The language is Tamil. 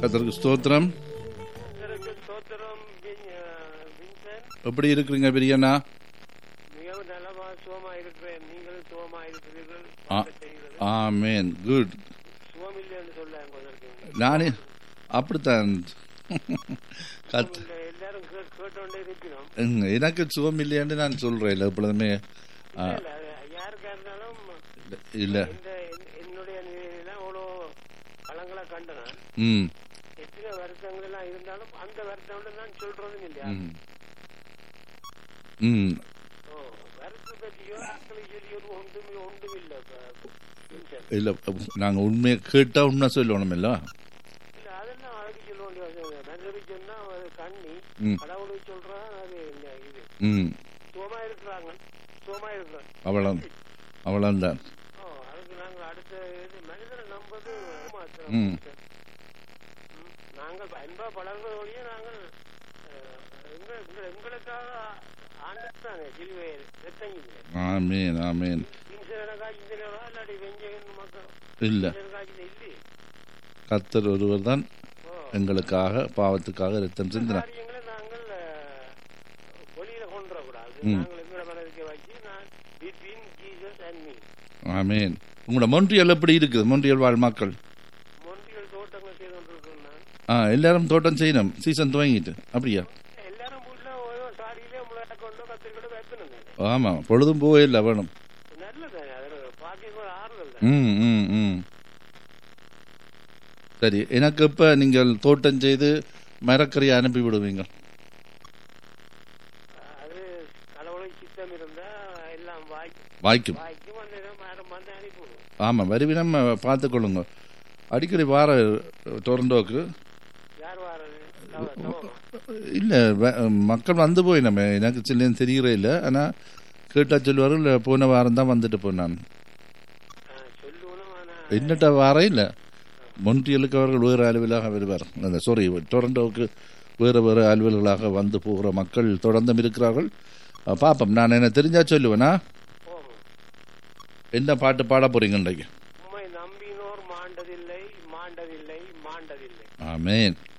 கத்தருக்கு ஸ்தோத்திரம் கர்த்தருக்கு ஸ்தோத்திரம் வின்- அஹ், வின்சென்ட் எப்படி இருக்கிறீங்க பிரியண்ணா மிகவும் நலமா சுகமா இருக்கிறேன் நீங்களும் சுகமா இருக்கிறீர்கள் ஆ. செய்கிறது ஆமேன் குட் சுகம் இல்லைன்னு சொல்ல கொண்டிருக்கீங்க நானே அப்படித்தான் கத் இந்த எல்லாரும் கே- கேட்டோண்டே இருக்கிறோம் ம், எனக்கு சுகம் இல்லையான்னு நான் சொல்றேன் இல்லை எப்பொழுதுமே ஆ, இல்ல, அது யாருக்கா இருந்தாலும் இல்ல இந்த என்- என்னுடைய நிலையெல்லாம் அவ்வளோ பழங்களை கண்டன ம் எத்தனை வருஷங்கள் எல்லாம் இருந்தாலும் அந்த வருஷம்ல நான் சொல்றதும் இல்லையா ம் ம் ஓ வருஷம் பற்றியோ ஆட்களை சொல்லியோ ஒன்றும் ஒன்றும் இல்லை வின்சென்ட் இல்லை நாங்கள் உண்மையை கேட்டால் உண்மை சொல்லணும் இல்லை இல்ல அதெல்லாம் அதுக்கு சொல்ல வேண்டிய அவசியம் இல்லை நன்றி சொன்னா அது கண்ணி ம். கடவுளுக்கு சொல்றான் அது என்ன இது ம் சுகமா இருக்கிறாங்க சுகமா இருக்கிறாங்க அவ்வளோ அவ்வளோதான் ஓ அதுக்கு நாங்க அடுத்த இது மனிதனை நம்பது மாத்திரம் ம். ம். நாங்கள் அன்பா பழகுறது வழியே நாங்கள் அஹ், எங்க எங்க- எங்களுக்காக ஆண்டுத்தானே சிலுவை ரத்தங்கிங்க ஆமேன் ஆமேன் இன்சூரன் காய்ச்சினரா இல்லாட்டி வெஞ்சகன் மக்கள் இல்லை இன்சூரன் காய்ச்சின இல்லை கத்தர் ஒருவர் தான் ஓ எங்களுக்காக பாவத்துக்காக ரத்தம் சிந்தினார் காரியங்களை நாங்கள் அஹ், வெளியில கொண்டு வரக்கூடாது ம். நாங்கள் எங்களை மனதுக்கு வச்சு நான் between Jesus and me amen உங்களோட மொன்றியல் எப்படி இருக்குது மொன்றியல் வாழ் மக்கள் மொன்றியல் தோட்டங்கள் செய்து கொண்டிருக்கோம் நான் ஆ எல்லாரும் தோட்டம் செய்யணும் சீசன் துவங்கிட்டு அப்படியா எல்லாரும் வீட்டுல ஓரோ சாடியிலே முளைய கொண்டு கத்திரிக்கொண்டு வைக்கணும் தானே ஆமாம் பொழுதும் போவே இல்லை வேணும் நல்லதானே அது பாக்கியம் ஒரு ஆறுதல் தான் ம் ம் ம் சரி எனக்கு இப்போ நீங்கள் தோட்டம் செய்து மரக்கறியை அனுப்பி விடுவீங்க அது கடவுளுக்கு சித்தம் இருந்தா எல்லாம் வாய்க்கும் வாய்க்கும் வாய்க்கும் அந்த நேரம் வந்து அனுப்பிவிடும் ஆமாம் வருவினம் பார்த்துக்கொள்ளுங்க அடிக்கடி வார டொரண்டோக்கு யார் வாரது தவ- தவமா? இல்லை மக்கள் வந்து போய் நம்ம எனக்கு சில்லேன்னு தெரிகிறே இல்லை ஆனால் கேட்டால் சொல்லுவார்கள் இல்லை போன வாரம் தான் வந்துட்டு போனான் ஆ, சொல்லுவனும் ஆனா என்னட்ட வாரம் இல்லை மொன்றியலுக்கு அவர்கள் வேறு அலுவலாக வருவார் அந்த சாரி டொரண்டோவுக்கு வேறு வேறு அலுவல்களாக வந்து போகிற மக்கள் தொடர்ந்தும் இருக்கிறார்கள் அஹ், பார்ப்போம் நான் என்ன தெரிஞ்சா சொல்லுவேனா போகும் என்ன பாட்டு பாட போறீங்க இன்றைக்கு உம்மை நம்பினோர் மாண்டதில்லை மாண்டதில்லை மாண்டதில்லை ஆமேன்